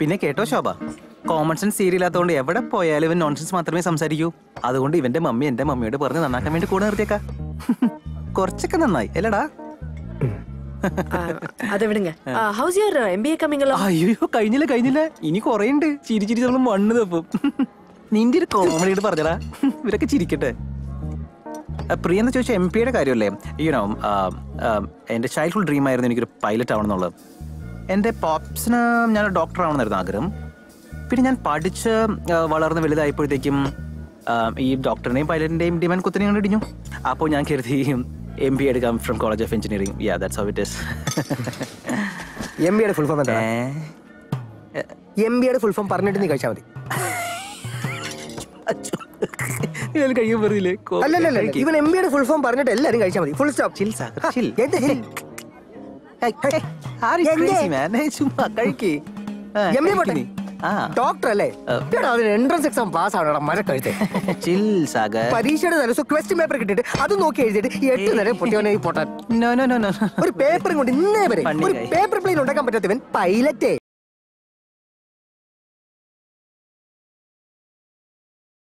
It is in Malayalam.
പിന്നെ കേട്ടോ ശോഭ കോമൺ സെൻസ് സീരിയലാത്തതുകൊണ്ട് എവിടെ പോയാലും ഇവൻ നോൺസെൻസ് മാത്രമേ സംസാരിക്കൂ അതുകൊണ്ട് ഇവന്റെ മമ്മി എന്റെ മമ്മിയോട് പറഞ്ഞ് നന്നാക്കാൻ വേണ്ടി കൂടെ നിർത്തിയേക്കാ കുറച്ചൊക്കെ നന്നായി അല്ലടാ அதை விடுங்க how's your MBA coming along അയ്യോ കഴിഞ്ഞില്ല കഴിഞ്ഞില്ല ഇനി കൊറേ ഉണ്ട് ചിരി ചിരി നമ്മൾ മണ്ണ് തപ്പും നിന്റെ ഒരു കോമഡിയോട് പറഞ്ഞടാ ഇവരൊക്കെ ചിരിക്കട്ടെ ആ, പ്രിയ എന്ന് ചോദിച്ചാൽ എം പിയുടെ കാര്യമല്ലേ യുനോ എൻ്റെ ചൈൽഡ്ഹുഡ് ഡ്രീം ആയിരുന്നു എനിക്കൊരു പൈലറ്റ് ആവണം എന്നുള്ളത് എൻ്റെ പോപ്സിന് ഞാൻ ഡോക്ടർ ആവണമെന്നായിരുന്നു ആഗ്രഹം പിന്നെ ഞാൻ പഠിച്ച് ആ, വളർന്ന് വലുതായപ്പോഴത്തേക്കും ആ, ഈ ഡോക്ടറിനെയും പൈലറ്റിൻ്റെയും ഡിമാൻഡ് കുത്തിനെ കണ്ടിടിഞ്ഞു അപ്പോൾ ഞാൻ കരുതി എം ബി എടുക്കാം from college of engineering yeah that's how it is M ബിയുടെ ഫുൾ ഫോം എന്താ എം ബിയുടെ ഫുൾ ഫോം പറഞ്ഞിട്ട് നീ കഴിച്ചാൽ മതി കഴിയും പറഞ്ഞില്ലേ അല്ലല്ല ഇവൻ എം ബിയുടെ ഫുൾ ഫോം പറഞ്ഞിട്ട് എല്ലാരും കഴിച്ചാൽ മതി full stop Chill, Sagar, chill. ചുമ്മാ കഴിക്കേ എം ബി പോട്ടെ ആ ഡോക്ടർ അല്ലേ എടാ അതിന് എൻട്രൻസ് എക്സാം പാസ് ആവണം മഴ കഴുത്തെ ചിൽ സാഗർ പരീക്ഷയുടെ ദിവസം ക്വസ്റ്റ്യൻ പേപ്പർ കിട്ടിയിട്ട് അത് നോക്കി എഴുതിയിട്ട് ഈ എട്ട് നേരം പൊട്ടിയവനെ ഈ പൊട്ടാൻ നോ നോ നോ നോ ഒരു പേപ്പറും കൊണ്ട് ഇന്നേ വരെ പണി ഒരു കായി. പേപ്പർ പ്ലെയിൻ ഉണ്ടാക്കാൻ പറ്റാത്തവൻ പൈലറ്റേ